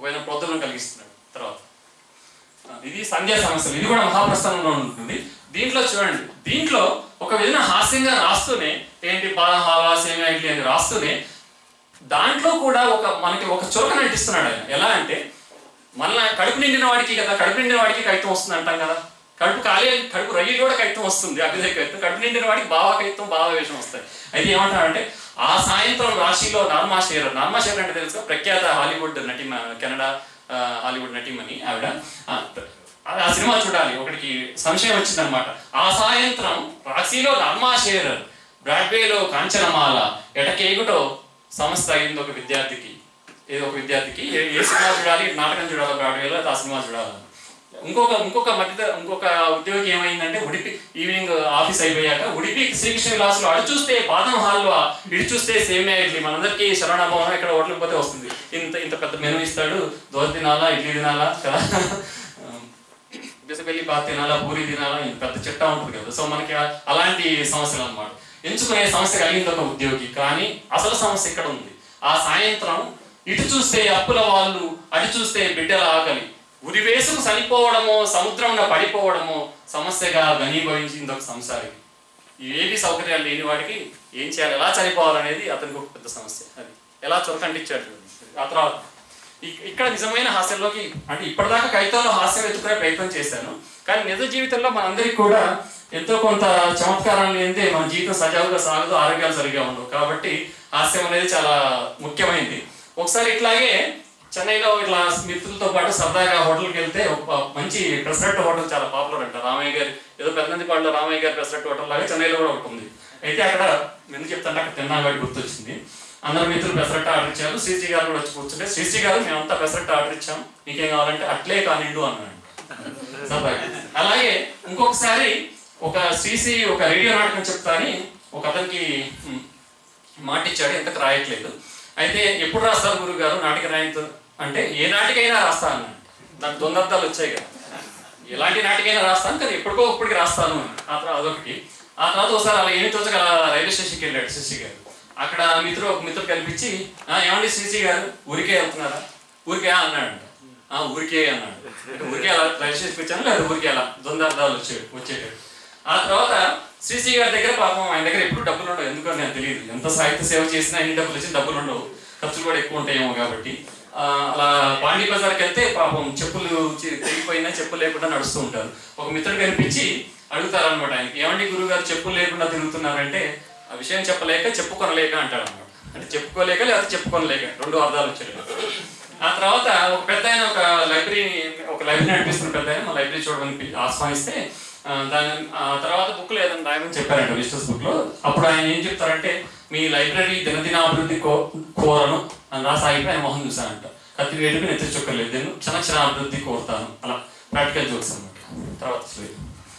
విధమైన ప్రోద్బలం కలిగిస్తున్నాడు తర్వాత ఆ, ఇది సంధ్యా సమస్యలు ఇది కూడా మహాప్రస్థానంలో ఉంటుంది దీంట్లో చూడండి దీంట్లో ఒక విధంగా హాస్యంగా రాస్తూనే ఏంటి బాదం హావా సేమియా ఇడ్లీ అని రాస్తూనే దాంట్లో కూడా ఒక మనకి ఒక చురకన అంటిస్తున్నాడు ఆయన ఎలా అంటే మళ్ళా కడుపు నిండిన వాడికి కదా కడుపు నిండిన వాడికి కైతం వస్తుంది అంటాం కదా కడుపు ఖాళీ కడుపు రయ్యి కూడా కైతం వస్తుంది అభ్యుదయ కైతం కడుపు నిండిన వాడికి బావా కైతం బావా వేషం వస్తాయి అయితే ఏమంటారంటే ఆ సాయంత్రం రాశిలో నార్మా షేర్ నార్మా షేర్ అంటే తెలుసు ప్రఖ్యాత హాలీవుడ్ నటి కెనడా ఆ, హాలీవుడ్ నటిమని ఆవిడ ఆ, ఆ సినిమా చూడాలి ఒకటికి సంశయం వచ్చిందనమాట ఆ సాయంత్రం రాశిలో నార్మా షేర్ బ్రాడ్వేలో కాంచనమాల ఎటకేగుటో సమస్య అయింది ఒక విద్యార్థికి ఏదో ఒక విద్యార్థికి ఏ ఏ సినిమా చూడాలి నాటకం చూడాలి బ్రాడ్వేలో ఆ సినిమా చూడాలి ఇంకొక ఇంకొక మధ్య ఇంకొక ఉద్యోగి ఏమైందంటే ఉడిపి ఈవినింగ్ ఆఫీస్ అయిపోయాక ఉడిపి శ్రీకృష్ణ విలాసులో అడు చూస్తే బాదం హాల్లో ఇటు చూస్తే సేమే ఇడ్లీ మనందరికీ శరణభవనం ఇక్కడ హోటల్కి పోతే వస్తుంది ఇంత ఇంత పెద్ద మెనూ ఇస్తాడు దోశ తినాలా ఇడ్లీ తినాలా కదా బిసబెల్లి బాత్ తినాలా పూరి తినాలా ఇంత పెద్ద చిట్టా ఉంటుంది కదా సో మనకి ఆ- అలాంటి సమస్యలు అన్నమాట ఎంచుకునే సమస్య కలిగింది ఒక ఉద్యోగి కానీ అసలు సమస్య ఇక్కడ ఉంది ఆ సాయంత్రం ఇటు చూస్తే అప్పుల వాళ్ళు అటు చూస్తే బిడ్డల ఆకలి ఉరివేసుకు చనిపోవడమో సముద్రంలో పడిపోవడమో సమస్యగా ఘనీభవించింది ఒక సంసారికి ఏవి సౌకర్యాలు లేని వాడికి ఏం చేయాలి ఎలా చనిపోవాలనేది అతనికి ఒక పెద్ద సమస్య అది ఎలా చొరకంటిచ్చాడు చూడండి. ఆ తర్వాత ఇక్- ఇక్కడ నిజమైన హాస్యంలోకి అంటే ఇప్పటిదాకా కవితల్లో హాస్యం ఎత్తుకునే ప్రయత్నం చేశాను కానీ నిజ జీవితంలో మనందరికీ కూడా ఎంతో కొంత చమత్కారం లేనిదే మన జీవితం సజావుగా సాగదు ఆరోగ్యాలు సరిగా ఉండవు కాబట్టి హాస్యం అనేది చాలా ముఖ్యమైనది ఒకసారి ఇట్లాగే చెన్నైలో ఇట్లా మిత్రులతో పాటు సరదాగా హోటల్కి వెళ్తే ఒక మంచి పెసరట్టు హోటల్ చాలా పాపులర్ అంట రామయ్య గారి ఏదో పెద్దనందిపాడులో రామయ్య గారి పెసరట్టు హోటల్ లాగా చెన్నైలో కూడా ఒకటి ఉంది అయితే అక్కడ ఎందుకు చెప్తాంటే అక్కడ తిన్నా వాడి గుర్తొచ్చింది అందరు మిత్రులు పెసరట్టు ఆర్డర్ ఇచ్చారు శ్రీజీ గారు కూడా వచ్చి కూర్చుంటే శ్రీజీ గారు మేమంతా పెసరట్టు ఆర్డర్ ఇచ్చాం నీకేం కావాలంటే అట్లే కానిండు అన్నాడు సరదాగా. అలాగే ఇంకొకసారి ఒక శ్రీసి ఒక రేడియో నాటకం చెప్తా అని ఒక అతనికి ఉమ్, మాట ఇచ్చాడు ఎంతకు రాయట్లేదు అయితే ఎప్పుడు రాస్తారు గురువు గారు నాటిక రాయంతో అంటే ఏ నాటికైనా రాస్తా అన్నాడు నాకు దొందర్థాలు వచ్చాయి కదా ఎలాంటి నాటికైనా రాస్తాను కానీ ఎప్పటికో ఇప్పటికి రాస్తాను అని. ఆ తర్వాత అదొకటి ఆ తర్వాత ఒకసారి అలా ఏమి తోచక అలా రైల్వే స్టేషన్కి వెళ్ళాడు శశి గారు అక్కడ మిత్రుడు ఒక మిత్రుడు కనిపించి "ఆ, ఏమండి శశి గారు ఊరికే వెళ్తున్నారా ఊరికే అన్నాడు ఆ ఊరికే అన్నాడు అంటే ఊరికే అలా రైల్వే స్టేషన్కి వచ్చాను లేదా ఊరికే అలా దొందర్థాలు వచ్చే వచ్చేటాడు ఆ తర్వాత శ్రీశ్రీ గారి దగ్గర పాపం ఆయన దగ్గర ఎప్పుడు డబ్బులు ఉండవు ఎందుకో నాకు తెలియదు ఎంత సాహిత్య సేవ చేసినా ఎన్ని డబ్బులు వచ్చినా డబ్బులు ఉండవు ఖర్చులు కూడా ఎక్కువ ఉంటాయేమో కాబట్టి ఆ, అలా పాండి బజార్కి వెళ్తే పాపం చెప్పులు చి- తెగిపోయినా చెప్పులు లేకుండా నడుస్తూ ఉంటారు ఒక మిత్రుడు కనిపించి అడుగుతారనమాట ఆయనకి ఏమండి గురువు గారు చెప్పులు లేకుండా తిరుగుతున్నారంటే ఆ విషయం చెప్పలేక చెప్పుకొనలేక అంటాడు అనమాట అంటే చెప్పుకోలేక లేకపోతే చెప్పుకొనలేక రెండు అర్థాలు వచ్చాయి ఆ తర్వాత ఒక పెద్ద ఆయన ఒక లైబ్రరీ ఒక లైబ్రరీ నడిపిస్తున్న పెద్ద ఆయన మా లైబ్రరీ చూడమని పి- ఆహ్వానిస్తే ఆ, దాని ఆ తర్వాత బుక్ లేదని రాయమని చెప్పారంట విజిటర్స్ బుక్ లో అప్పుడు ఆయన ఏం చెప్తారంటే మీ లైబ్రరీ దినదిన అభివృద్ధి కో కోరను అని రాసి ఆగిపోయి ఆయన మొహం చూశానంట కత్తి వేడుకు నెత్తి చుక్కలేదు నేను క్షణ క్షణ అభివృద్ధి కోరుతాను అలా ప్రాక్టికల్ జోక్స్ అనమాట తర్వాత slide.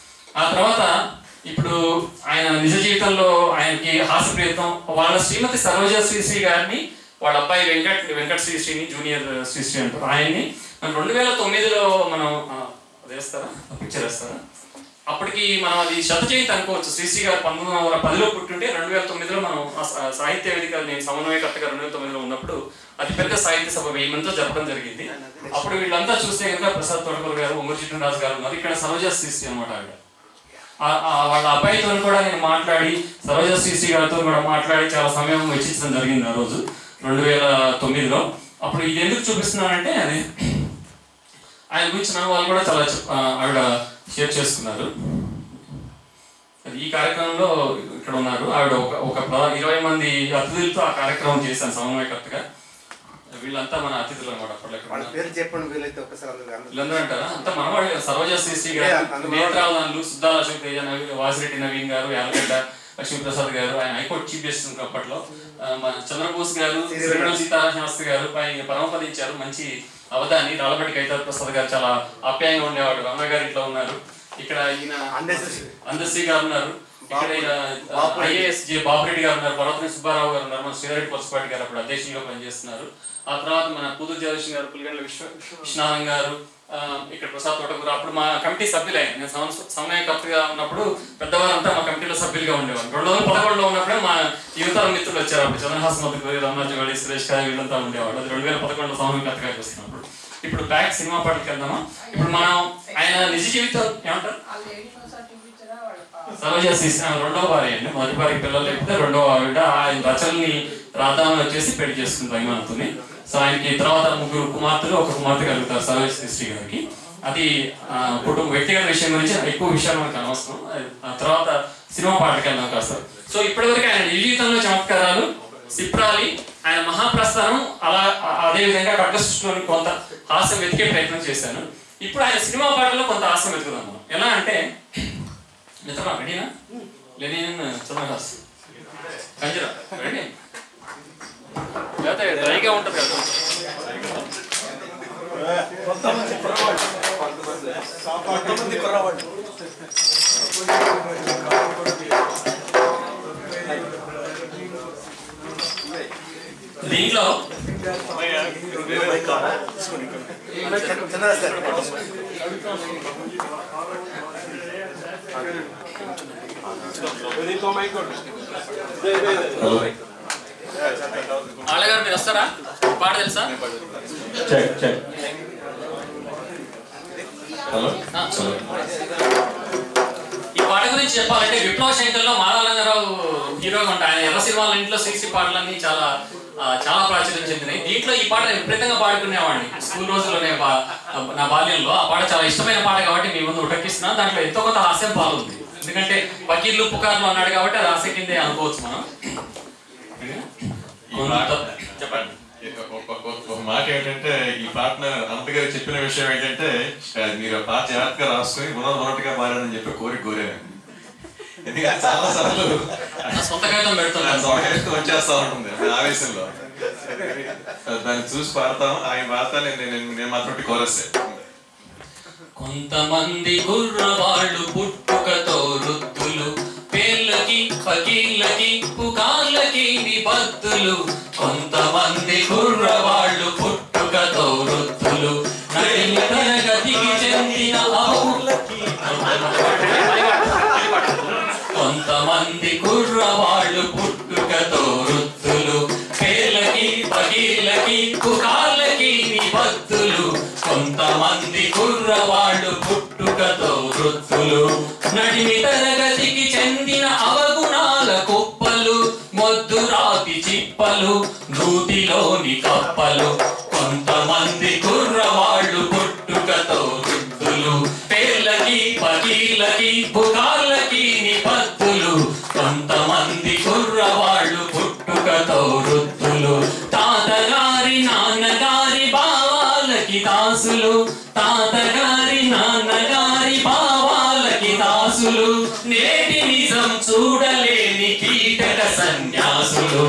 ఆ తర్వాత ఇప్పుడు ఆయన నిజ జీవితంలో ఆయనకి హాస్య ప్రయత్నం వాళ్ళ శ్రీమతి సరోజ శ్రీశ్రీ గారిని వాళ్ళ అబ్బాయి వెంకట్ వెంకట్ శ్రీశ్రీని జూనియర్ శ్రీశ్రీ అంటారు ఆయన్ని మనం రెండు వేల తొమ్మిదిలో మనం ఆ, అది వేస్తారా పిక్చర్ వేస్తారా అప్పటికి మనం అది శత జయంతి అనుకోవచ్చు శ్రీశ్రీ గారు పంతొమ్మిది వందల పదిలో పుట్టుంటే రెండు వేల తొమ్మిదిలో మనం ఆ సా- సాహిత్య వేదిక నేను సమన్వయకర్తగా రెండు వేల తొమ్మిదిలో ఉన్నప్పుడు అతిపెద్ద సాహిత్య సభ వెయ్యి మందితో జరపడం జరిగింది అప్పుడు వీళ్ళంతా చూస్తే కనుక ప్రసాద్ తోటకూరు గారు ఉమర్ రాజు గారు ఉన్నారు ఇక్కడ సరోజ శ్రీశ్రీ అనమాట ఆవిడ ఆ- ఆ వాళ్ళ అబ్బాయితో కూడా నేను మాట్లాడి సరోజ శ్రీశ్రీ గారితో కూడా మాట్లాడి చాలా సమయం వెచ్చించడం జరిగింది ఆ రోజు రెండు వేల తొమ్మిదిలో అప్పుడు ఇది ఎందుకు చూపిస్తున్నానంటే అది ఆయన గురించి నా వాళ్ళు కూడా చాలా చెప్- ఆ, ఆవిడ షేర్ చేసుకున్నారు అది ఈ కార్యక్రమంలో ఇక్కడ ఉన్నారు ఆవిడ ఒక ఒక ప్రధా- ఇరవై మంది అతిథులతో ఆ కార్యక్రమం చేశాను సమన్వయకర్తగా వీళ్ళంతా మన అతిథులు అనమాట అప్పట్లో ఇక్కడ వాళ్ళ ఉన్నారు. పేరు చెప్పండి వీలైతే ఒకసారి అందరూ అందరూ. వీళ్ళందరూ అంటారా అంత మనవాళ్ళు సరోజ శ్రీశ్రీ గారు Yeah, అందులో- నేత్రావధానులు సుద్దాల అశోక్ తేజ నవీన్ వాసిరెడ్డి నవీన్ గారు యాలగడ్డ లక్ష్మీప్రసాద్ గారు ఆయన హైకోర్టు చీఫ్ జస్టిస్ అప్పట్లో ఆ, మన చంద్రబోస్ గారు శ్రీ శ్రీరామ్ సీతారామ శాస్త్రి గారు ఆయన పరమపదించారు మంచి అవధాని రాళ్ళపట్టి కైతార్ ప్రసాద్ గారు చాలా ఆప్యాయంగా ఉండేవాడు రమణ గారు ఇట్లా ఉన్నారు ఇక్కడ ఈయన అందశ్రీ. అందశ్రీ గారు ఉన్నారు ఇక్కడ ఈయన బాపురెడ్డి. ఐఏఎస్ జే బాపిరెడ్డి గారు ఉన్నారు పర్వతని సుబ్బారావు గారు ఉన్నారు మన శ్రీరెడ్డి పొలసపాటి గారు అప్పుడు అధ్యక్షులుగా పనిచేస్తున్నారు ఆ తర్వాత మన పూదూరు జయలక్ష్మి గారు పులిగండ్ల విశ్వ విశ్వనాథం గారు ఆ, ఇక్కడ ప్రసాద్ తోటకూర అప్పుడు మా కమిటీ సభ్యులే నేను సమ- సమన్వయకర్తగా ఉన్నప్పుడు పెద్దవారంతా మా కమిటీలో సభ్యులుగా ఉండేవారు రెండు వందల పదకొండులో ఉన్నప్పుడే మా యువతర మిత్రులు వచ్చారు అప్పుడు చంద్రహాసన్ మధ్య రమణాజు గారి సురేష్ గారు వీళ్ళంతా ఉండేవాడు అది రెండు వేల పదకొండులో సమన్వయకర్తగా చేస్తున్నప్పుడు ఇప్పుడు బ్యాక్ సినిమా పాటలకు వెళ్దామా ఇప్పుడు మనం ఆయన నిజ జీవితం ఏమంటారు సరోజ శిశు రెండో భార్య అండి మొదటి భార్య పిల్లలు చెప్తే రెండో ఆవిడ ఆయన రచనల్ని రాద్దామని వచ్చేసి పెళ్లి చేసుకుంది భయమానుకుని సో ఆయనకి తర్వాత ముగ్గురు కుమార్తెలు ఒక కుమార్తె కలుగుతారు సరోజ శ్రీ గారికి అది ఆ, కుటుంబ వ్యక్తిగత విషయం గురించి ఎక్కువ విషయాలు మనకు అనవసరం ఆ తర్వాత సినిమా పాటకి వెళ్దాం కాస్త సో ఇప్పటివరకు ఆయన నిజ జీవితంలో చమత్కారాలు సిప్రాలి ఆయన మహాప్రస్థానం అలా ఆ- అదే విధంగా కట్టసృష్టిలోని కొంత హాస్యం వెతికే ప్రయత్నం చేశాను ఇప్పుడు ఆయన సినిమా పాటల్లో కొంత హాస్యం వెతుకుదాం మనం ఎలా అంటే మిత్రమా రెడీనా లెనిన్ చంద్రహాస్ కంజరా రెడీ లేకపోతే డ్రైగా ఉంటుంది కదా దీంట్లో చంద్రరాజ్ సార్ ఆళ్ళగారు మీరు వస్తారా పాట తెలుసా చెక్ చెక్ హలో ఆ, ఈ పాట గురించి చెప్పాలంటే విప్లవ శంకర్లో మాధవరంగారావు హీరోగా ఉంటాయి ఆయన ఎర్ర సినిమాల ఇంట్లో శ్రీశ్రీ పాటలన్నీ చాలా ఆ, చాలా ప్రాచుర్యం చెందినాయి దీంట్లో ఈ పాట నేను విపరీతంగా పాడుకునేవాడిని స్కూల్ రోజుల్లోనే బా- నా బాల్యంలో ఆ పాట చాలా ఇష్టమైన పాట కాబట్టి మీ ముందు ఉటకిస్తున్నా దాంట్లో ఎంతో కొంత హాస్యం పాలుంది ఎందుకంటే వకీళ్ళు పుకార్లు అన్నాడు కాబట్టి అది హాస్య కిందే అనుకోవచ్చు మనం ఈ పాట కొంత- చెప్పండి ఒక- ఒక- ఒక- ఒక మాట ఏంటంటే ఈ పాటను అనంత గారు చెప్పిన విషయం ఏంటంటే ఆ, మీరు ఆ పాట జాగ్రత్తగా రాసుకొని ఉన్నది ఉన్నట్టుగా మారానని చెప్పి కోరిక కోరాను ఎందుకంటే చాలా సార్లు నా సొంత కాగితం పెడుతున్నాను సమయానికి వచ్చేస్తా ఉంటుంది ఆ ఆవేశంలో దాన్ని చూసి పాడతాం ఆయన పాడతా నేను నేను- నేను మాత్రం కోరస్తే కొంతమంది కుర్రవాళ్ళు పుట్టుకతో వృద్ధులు పేర్లకి పకీళ్ళకి పుకార్లకి నిబద్ధులు కొంతమంది కుర్రవాళ్ళు పుట్టుకతో వృద్ధులు నడిమి తరగతికి చెందిన అవులకి కొంతమంది కుర్రవాళ్ళు పుట్టుకతో వృద్ధులు పేర్లకి పకీళ్ళకి పుకార్లకి నిబద్ధులు కొంతమంది కుర్రవాళ్ళు పుట్టుకతో వృద్ధులు నడిమి తరగతికి చెందిన అవగుణాల కుప్పలు మొద్దు రాతి చిప్పలు నూతిలోని కప్పలు కొంతమంది కుర్రవాళ్ళు పుట్టుకతో వృద్ధులు పేర్లకి పకీళ్ళకి పుకార్లకి నిబద్ధులు కొంతమంది కుర్రవాళ్ళు పుట్టుకతో వృద్ధులు తాతగారి నాన్నగారి భావాలకి దాసులు తాతగారి నాన్నగారి భావాలకి దాసులు నేటి నిజం చూడలేని కీటక సన్యాసులు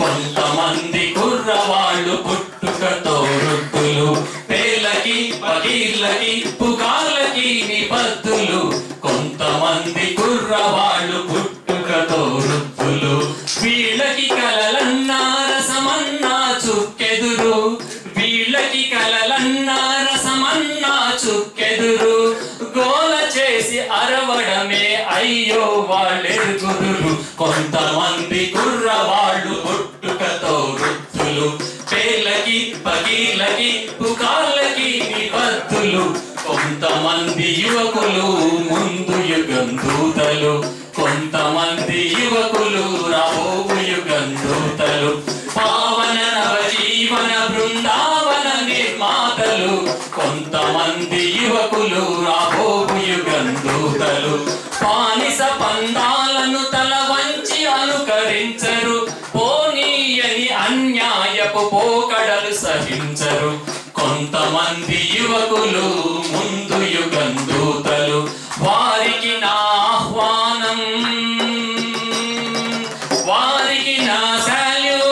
కొంతమంది కుర్రవాళ్ళు పుట్టుకతో వృద్ధులు పేర్లకి పకీర్లకి పుకార్లకి నిబద్ధులు కొంతమంది కుర్రవాళ్ళు పుట్టుకతో వృద్ధులు వీళ్ళకి కలలన్నా రసమన్నా చుక్కెదురు వీళ్ళకి కలలన్నా రసమన్నా చుక్కెదురు గోల చేసి అరవడమే అయ్యో వాళ్ళెరుగుదురు కొంతమంది కుర్రవాళ్ళు పుట్టుకతో వృద్ధులు పేర్లకి పగీలకి పుకార్లకి నిబద్ధులు కొంతమంది యువకులు ముందు యుగం దూతలు కొంతమంది యువకులు రాబోవు యుగం దూతలు పావన నవజీవన బృందావన నిర్మాతలు కొంతమంది యువకులు రాబోవు యుగం దూతలు పానిస పందాలను తల వంచి అనుకరించరు పోనీయని అన్యాయపు పోకడలు సహించరు కొంతమంది యువకులు ముందు యుగం దూతలు వారికి నా ఆహ్వానం వారికి నా శాల్యూ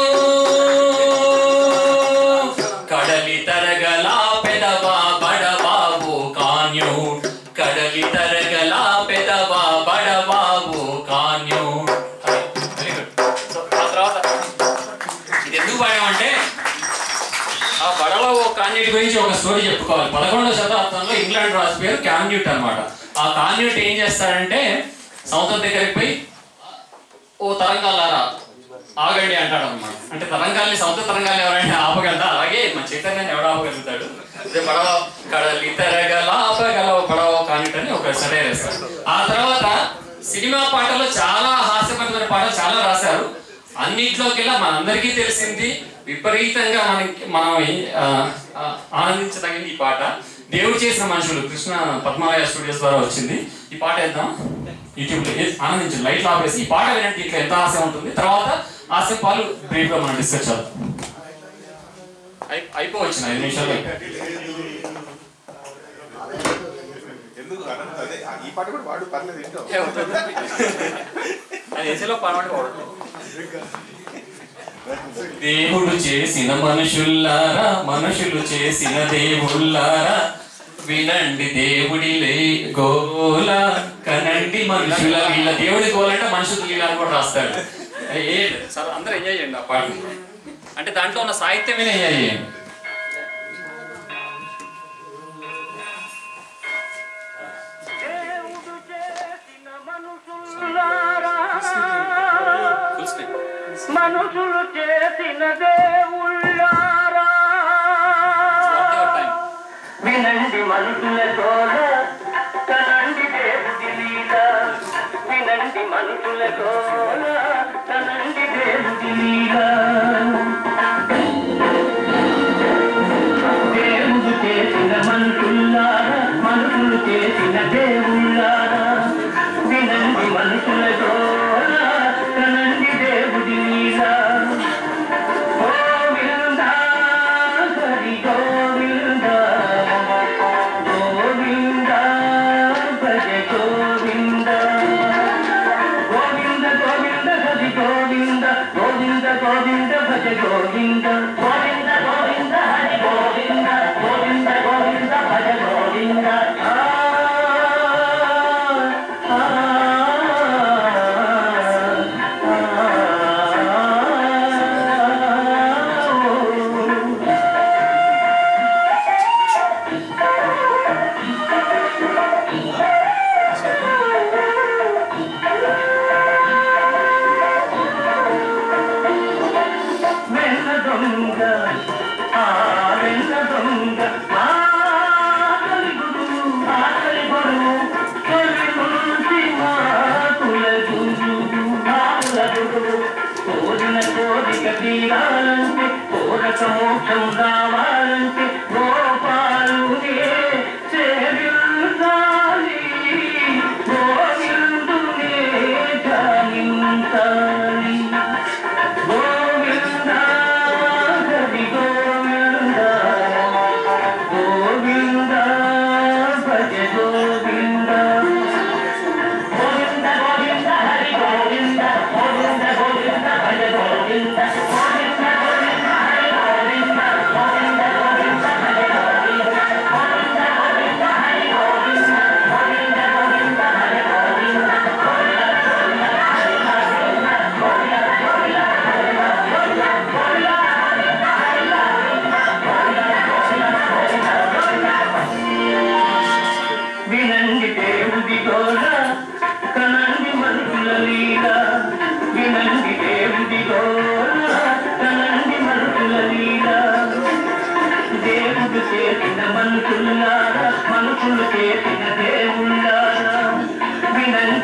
కడలి తరగల పెదవా బడబాబు కాన్యూ కడలి తరగల పెదవా బడబాబు కాన్యూ వెరీ గుడ్ సో ఆ తర్వాత ఇది ఎందుకు పాడామంటే ఆ బడలో ఓ కాన్యూట్ గురించి ఒక స్టోరీ చెప్పుకోవాలి పదకొండవ శతాబ్దంలో ఇంగ్లాండ్ రాజు పేరు కాన్యూట్ అన్నమాట ఆ కాన్యూట్ ఏం చేస్తాడంటే సముద్రం దగ్గరికి పోయి ఓ తరంగాలారా ఆగండి అంటాడు అనమాట అంటే తరంగాల్ని సముద్ర తరంగాల్ని ఎవరైనా ఆపగలరా అలాగే మన చైతన్యాన్ని ఎవడు ఆపగలుగుతాడు అదే పడవ కడలి తెరగల ఆపగల పడవ కానిటని ఒక సటైర్ వేస్తాడు ఆ తర్వాత సినిమా పాటలో చాలా హాస్యపరమైన పాటలు చాలా రాశారు అన్నిట్లోకెల్లా మనందరికీ తెలిసింది విపరీతంగా మనకి మనం ఆ, ఆ, ఆనందించదగింది ఈ పాట దేవుడు చేసిన మనుషులు కృష్ణ పద్మాలయ స్టూడియోస్ ద్వారా వచ్చింది ఈ పాట వేద్దాం యూట్యూబ్ లో ఏ- ఆనందించండి లైట్లు ఆపేసి ఈ పాట వినండి ఇట్లా ఎంత ఆశ ఉంటుంది తర్వాత ఆశ పాలు బ్రీఫ్ గా మనం డిస్కస్ చేద్దాం అయి- అయిపోవచ్చిన ఐదు నిమిషాలు ఎందుకు అనంత అదే ఈ పాట కూడా వాడు పర్లేదు ఏంటో అది వేసేలో పనవాడు దేవుడు చేసిన మనుషుల్లారా మనుషులు చేసిన దేవుళ్ళారా వినండి దేవుడి లే గోల కనండి మనుషుల వీళ్ళ దేవుడి గోల అంటే మనుషులు లీల అని కూడా రాస్తాడు ఏ సార్ అందరూ ఎంజాయ్ చేయండి ఆ పాట అంటే దాంట్లో ఉన్న సాహిత్యమే ఎంజాయ్ చేయండి దేవుడు చేసిన మనుషులారా ఫుల్ స్క్రీన్ మనుషులు చేసిన దేవుళ్ళారా టైం వినండి మనుషుల తోల కనండి దేవుడి లీల వినండి మనుషుల తోల కనండి దేవుడి లీల దేవుడు చేసిన మనుషుల్లారా మనుషులు చేసిన దేవుళ్ళారా వినండి మనుషుల తోల కనండి దేవుడి లీల గోవింద హరి గోవింద గోవింద భజ గోవింద గోవింద గోవింద హరి గోవింద గోవింద గోవింద భజ గోవింద గోవింద గోవింద హరి గోవింద గోవింద గోవింద భజ గోవింద ఆ, ఆ, ఆ, ఆ. వెన్న దొంగ ఆ వెన్న దొంగ ఆకలి గురు ఆకలి గురు తొలి నుంచి మాకుల గురు మాకుల గురు కోరిన కోరిక తీరాలంటే కోరక మోక్షం రావాలంటే గోపాలునే సేవించాలి గోవిందునే ధ్యానించాలి గోవింద హరి గోవింద గోవింద భజ గోవింద గోవింద గోవింద హరి గోవింద గోవింద గోవింద భజ గోవింద గోవింద గోవింద హరి గోవింద గోవింద గోవింద భజ గోవింద గోవింద గోవింద హరి గోవింద గోవింద గోవింద భజ గోవింద వినండి దేవుడి గోల కనండి మనుషుల లీల వినండి దేవుడి గోల కనండి మనుషుల లీల దేవుడు చేసిన మనుషులారా మనుషులు చేసిన దేవుళ్ళారా వినండి